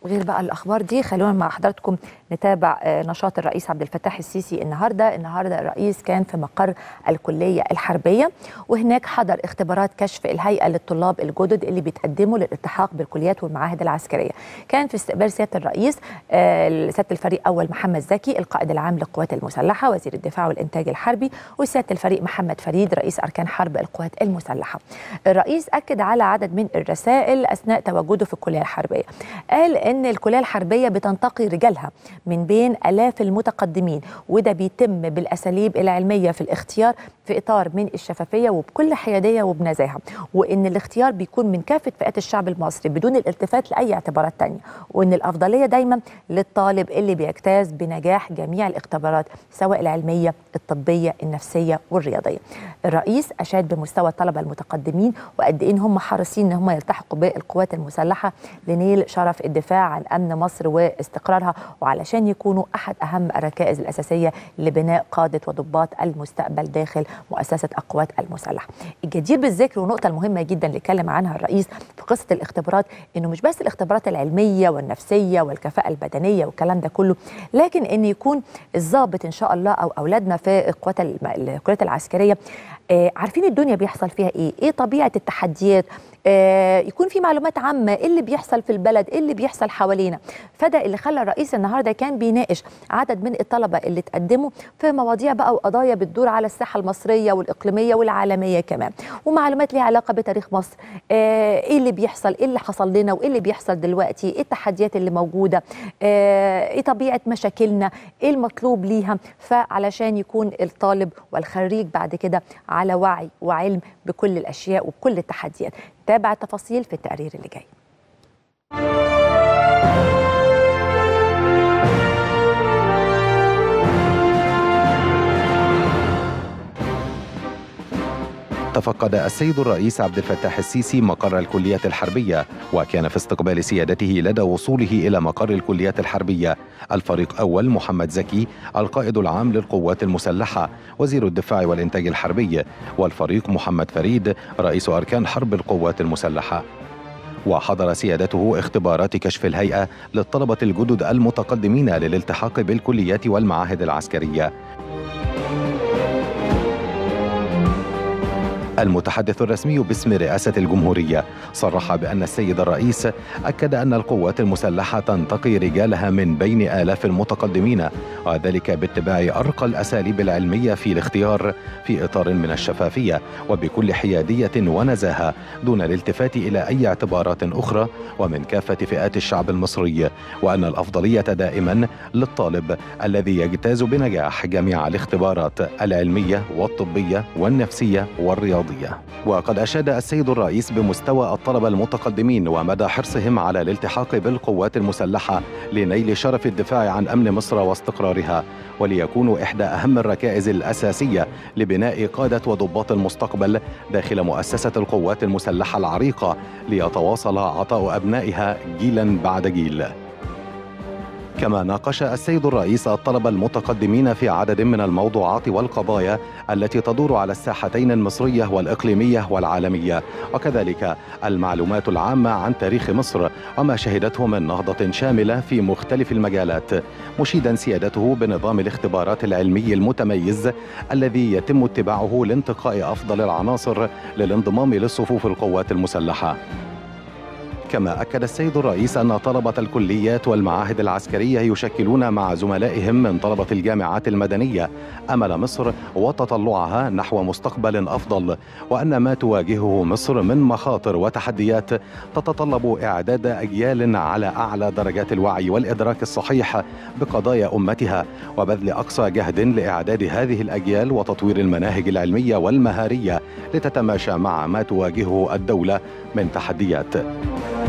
غير بقى الاخبار دي خلونا مع حضراتكم نتابع نشاط الرئيس عبد الفتاح السيسي النهارده النهارده الرئيس كان في مقر الكليه الحربيه وهناك حضر اختبارات كشف الهيئه للطلاب الجدد اللي بيتقدموا للالتحاق بالكليات والمعاهد العسكريه كان في استقبال سياده الرئيس سياده الفريق اول محمد زكي القائد العام للقوات المسلحه وزير الدفاع والانتاج الحربي وسياده الفريق محمد فريد رئيس اركان حرب القوات المسلحه الرئيس اكد على عدد من الرسائل اثناء تواجده في الكليه الحربيه قال ان الكليه الحربيه بتنتقي رجالها من بين الاف المتقدمين وده بيتم بالاساليب العلميه في الاختيار في اطار من الشفافيه وبكل حياديه وبنزاهه وان الاختيار بيكون من كافه فئات الشعب المصري بدون الالتفات لاي اعتبارات تانية وان الافضليه دايما للطالب اللي بيجتاز بنجاح جميع الاختبارات سواء العلميه الطبيه النفسيه والرياضيه الرئيس اشاد بمستوى الطلبه المتقدمين وقد ايه ان هم حريصين ان هم يلتحقوا بالقوات المسلحه لنيل شرف الدفاع عن امن مصر واستقرارها وعلشان يكونوا احد اهم الركائز الاساسيه لبناء قاده وضباط المستقبل داخل مؤسسه القوات المسلحه. الجدير بالذكر والنقطه المهمه جدا اللي اتكلم عنها الرئيس في قصه الاختبارات انه مش بس الاختبارات العلميه والنفسيه والكفاءه البدنيه والكلام ده كله لكن ان يكون الضابط ان شاء الله او اولادنا في القوات الكليات العسكريه آه عارفين الدنيا بيحصل فيها ايه ايه طبيعه التحديات آه يكون في معلومات عامه ايه اللي بيحصل في البلد ايه اللي بيحصل حوالينا فده اللي خلى الرئيس النهارده كان بيناقش عدد من الطلبه اللي تقدموا في مواضيع بقى وقضايا بتدور على الساحه المصريه والاقليميه والعالميه كمان ومعلومات ليها علاقه بتاريخ مصر آه ايه اللي بيحصل ايه اللي حصل لنا وايه اللي بيحصل دلوقتي ايه التحديات اللي موجوده آه ايه طبيعه مشاكلنا ايه المطلوب ليها فعلشان يكون الطالب والخريج بعد كده على وعي وعلم بكل الاشياء وبكل التحديات تابع التفاصيل في التقرير اللي جاي تفقد السيد الرئيس عبد الفتاح السيسي مقر الكليات الحربية وكان في استقبال سيادته لدى وصوله إلى مقر الكليات الحربية الفريق أول محمد زكي القائد العام للقوات المسلحة وزير الدفاع والإنتاج الحربي والفريق محمد فريد رئيس أركان حرب القوات المسلحة وحضر سيادته اختبارات كشف الهيئة للطلبة الجدد المتقدمين للالتحاق بالكليات والمعاهد العسكرية المتحدث الرسمي باسم رئاسة الجمهورية صرح بأن السيد الرئيس أكد أن القوات المسلحة تنتقي رجالها من بين آلاف المتقدمين وذلك باتباع أرقى الأساليب العلمية في الاختيار في إطار من الشفافية وبكل حيادية ونزاهة دون الالتفات إلى أي اعتبارات أخرى ومن كافة فئات الشعب المصري وأن الأفضلية دائما للطالب الذي يجتاز بنجاح جميع الاختبارات العلمية والطبية والنفسية والرياضية الرياضية وقد أشاد السيد الرئيس بمستوى الطلبة المتقدمين ومدى حرصهم على الالتحاق بالقوات المسلحة لنيل شرف الدفاع عن أمن مصر واستقرارها وليكونوا إحدى أهم الركائز الأساسية لبناء قادة وضباط المستقبل داخل مؤسسة القوات المسلحة العريقة ليتواصل عطاء أبنائها جيلا بعد جيل كما ناقش السيد الرئيس الطلبة المتقدمين في عدد من الموضوعات والقضايا التي تدور على الساحتين المصرية والإقليمية والعالمية وكذلك المعلومات العامة عن تاريخ مصر وما شهدته من نهضة شاملة في مختلف المجالات مشيدا سيادته بنظام الاختبارات العلمي المتميز الذي يتم اتباعه لانتقاء أفضل العناصر للانضمام للصفوف القوات المسلحة كما أكد السيد الرئيس أن طلبة الكليات والمعاهد العسكرية يشكلون مع زملائهم من طلبة الجامعات المدنية أمل مصر وتطلعها نحو مستقبل أفضل وأن ما تواجهه مصر من مخاطر وتحديات تتطلب إعداد أجيال على أعلى درجات الوعي والإدراك الصحيح بقضايا أمتها وبذل أقصى جهد لإعداد هذه الأجيال وتطوير المناهج العلمية والمهارية لتتماشى مع ما تواجهه الدولة من تحديات